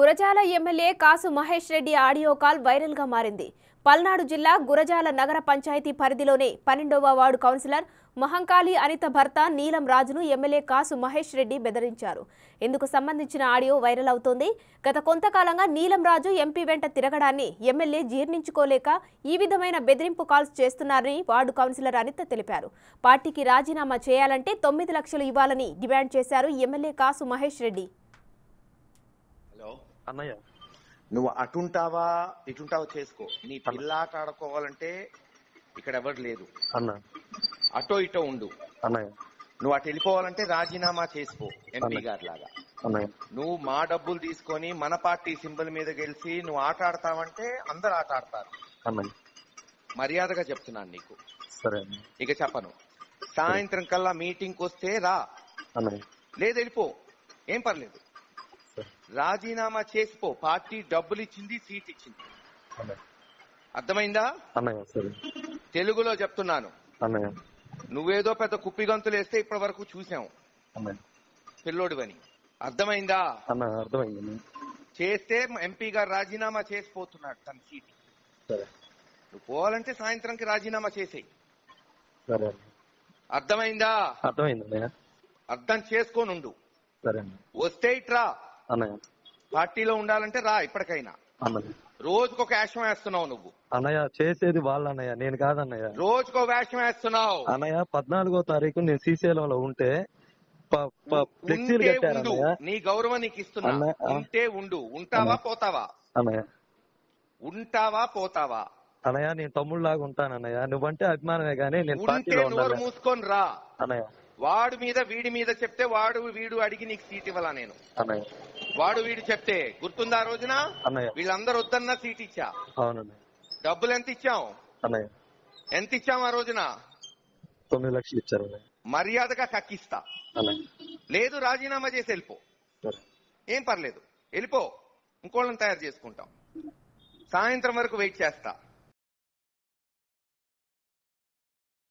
Gurazala MLA Kasu Mahesh Reddy audio call viral గా మారింది పల్నాడు జిల్లా గురజాల నగర పంచాయతీ పరిధిలోనే పన్నెండవ వార్డు కౌన్సిలర్ మహంకాళి అనిత భర్త నీలం రాజును ఎమ్మెల్యే కాసు మహేష్ రెడ్డి బెదిరించారు ఇందుకు సంబంధించిన ఆడియో వైరల్ అవుతోంది గత కొంతకాలంగా నీలం రాజు ఎంపీ వెంట తిరగడాన్ని ఎమ్మెల్యే జీర్ణించుకోలేక ఈ విధమైన బెదిరింపు కాల్స్ చేస్తున్నారని వార్డు కౌన్సిలర్ అనిత తెలిపారు పార్టీకి రాజీనామా చేయాలంటే తొమ్మిది లక్షలు ఇవ్వాలని డిమాండ్ చేశారు ఎమ్మెల్యే కాసు మహేష్ రెడ్డి హలో అన్నయ్య నువ్వు అటుంటావా ఇటుంటావా చేసుకో నీ పిల్లాట ఆడుకోవాలంటే ఇక్కడ ఎవరు లేదు అన్న అటో ఇటో ఉండు అన్నయ్య నువ్వు అటు వెళ్ళిపోవాలంటే రాజీనామా చేసుకో ఎంపీ అలాగే. గారి లాగా అన్నయ్య నువ్వు మా డబ్బులు తీసుకొని మన పార్టీ సింబల్ మీద గెలిచి నువ్వు ఆట ఆడతావంటే అందరు ఆట ఆడతారు అన్నయ్య మర్యాదగా చెప్తున్నాను నీకు సరే అన్నయ్య ఇక చెప్పను సాయంత్రం కల్లా మీటింగ్ వస్తే రా అన్నయ్య లేదు వెళ్ళిపో ఏం పర్లేదు సరే రాజీనామా చేసిపో పార్టీ డబ్బులు ఇచ్చింది సీట్ ఇచ్చింది అన్నయ్య అర్థమైందా అన్నయ్య సరే తెలుగులో చెప్తున్నాను అన్నయ్య నువ్వేదో పెద్ద కుప్పి గంతులు వేస్తే ఇప్పటి వరకు చూసాం అన్నయ్య పిల్లోడివని అర్థమైందా అన్న అర్థమైంది అన్నయ్య. చేస్తే ఎంపీ గారు రాజీనామా చేసిపోతున్నాడు తన సీట్ సరే నువ్వు పోవాలంటే సాయంత్రంకి రాజీనామా చేసేయి సరే అన్నయ్య అర్థమైందా అర్థమైంది అన్నయ్య అర్థం చేసుకోనుండు సరే అన్నయ్య వస్తే ఇట్రా అన్నయ్య పార్టీలో ఉండాలంటే రా ఇప్పటికైనా అన్నయ్య రోజుకొక వేషం వేస్తున్నావు నువ్వు అన్నయ్య చేసేది వాళ్ళు అన్నయ్య నేను కాదన్నయ్య రోజుకో వేషం వేస్తున్నావు అన్నయ్య పద్నాలుగో తారీఖు నేను శ్రీశైలంలో ఉంటే ప- ప- ఫ్లెక్సీలు ఉంటే కట్టారు ఉండు అన్నయ్య నీ గౌరవం నీకు ఇస్తున్నా అన్న- ఆ. ఉంటే ఉండు ఉంటావా పోతావా అన్నయ్య ఉంటావా పోతావా అన్నయ్య నేను తమ్ముళ్ళలాగా ఉంటాను అన్నయ్య నువ్వంటే అభిమానమే కానీ నేను ఉంటే పార్టీలో నోరు ఉండాలి మూసుకొని రా అన్నయ్య వాడు మీద వీడి మీద చెప్తే వాడు వీడు అడిగి నీకు సీట్ ఇవ్వాలా నేను అన్నయ్య వాడు వీడు చెప్తే గుర్తుందా ఆ రోజున అన్నయ్య వీళ్ళందరూ వద్దన్నా సీట్ ఇచ్చా అవునన్నయ్య డబ్బులు ఎంత ఇచ్చాం అన్నయ్య ఎంత ఇచ్చాం ఆ రోజున తొమ్మిది లక్షలు ఇచ్చారు అన్నయ్య మర్యాదగా కక్కిస్తా అన్నయ్య లేదు రాజీనామా చేసి వెళ్ళిపో సరే ఏం పర్లేదు వెళ్ళిపో ఇంకోళ్ళని తయారు చేసుకుంటాం సాయంత్రం వరకు వెయిట్ చేస్తా